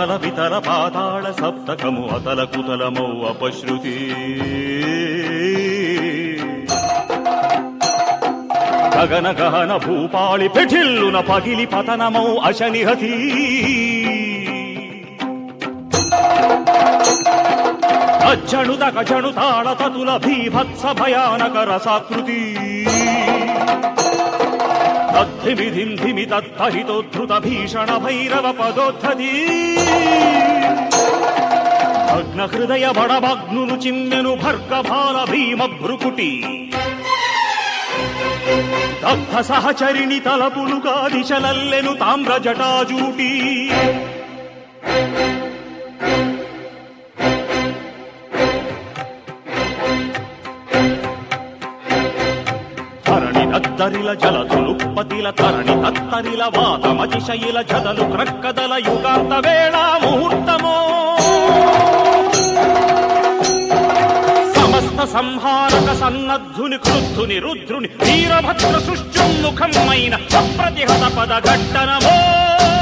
అతల వితల పాతాళ సప్తకము అతల కుతలమౌ అపశృతి గగన గహన భూపాళి పెఠిల్లున పగిలి పతనమౌ అశనిహతి అజ్జణుత గజణు తాళ తతుల భీభత్స భయానక రసాకృతి తద్ధిమి ధిమి తత్తహితోద్ధృత భీషణ భైరవ పదోద్ధతి భగ్న హృదయ బడభగ్నులు చిమ్మెను భర్గభాల భీమ భ్రుకుటి దగ్ధ సహచరిణి తలపులుగా దిశలల్లెను తామ్ర జటాజూటి ధరణి దద్దరిల జలధులుపతిల తరణి తత్తరిల వాతమతిశయిల జదలు క్రక్కదల యుగాంత వేళ ముహూర్తమో సమస్త సంహారక సన్నద్ధుని క్రుద్ధుని రుద్రుని వీరభద్ర సృష్టిముఖమైన అప్రతిహత పద ఘట్టనమో